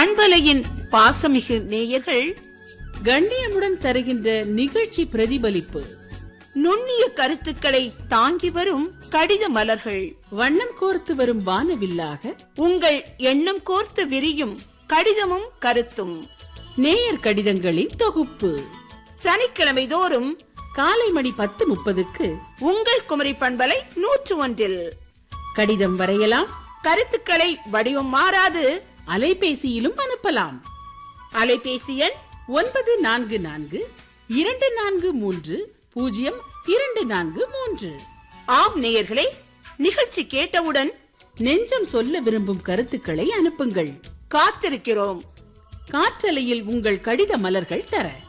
பண்பலையின் பாசமிகு நேயர்கள் கண்ணியமுடன் தருகின்ற நிகழ்ச்சி பிரதிபலிப்பு நுண்ணிய கருத்துக்களை தாங்கி வரும் கடித மலர்கள் வண்ணம் கோர்த்து வரும் வானவில்லாக உங்கள் எண்ணம் கோர்த்து விரியும் கடிதமும் கருத்தும் நேயர் கடிதங்களின் தொகுப்பு சனிக்கிழமை தோறும் காலை மணி பத்து முப்பதுக்கு உங்கள் குமரி பண்பலை நூற்று ஒன்றில் கடிதம் வரையலாம் கருத்துக்களை வடிவம் மாறாது அலைபேசியிலும் அனுப்பலாம் அலைபேசி எண் ஒன்பது நான்கு நான்கு இரண்டு நான்கு மூன்று பூஜ்ஜியம் இரண்டு நான்கு மூன்று ஆம் நேயர்களே நிகழ்ச்சி கேட்டவுடன் நெஞ்சம் சொல்ல விரும்பும் கருத்துக்களை அனுப்புங்கள் காத்திருக்கிறோம் காற்றலையில் உங்கள் கடித மலர்கள் தர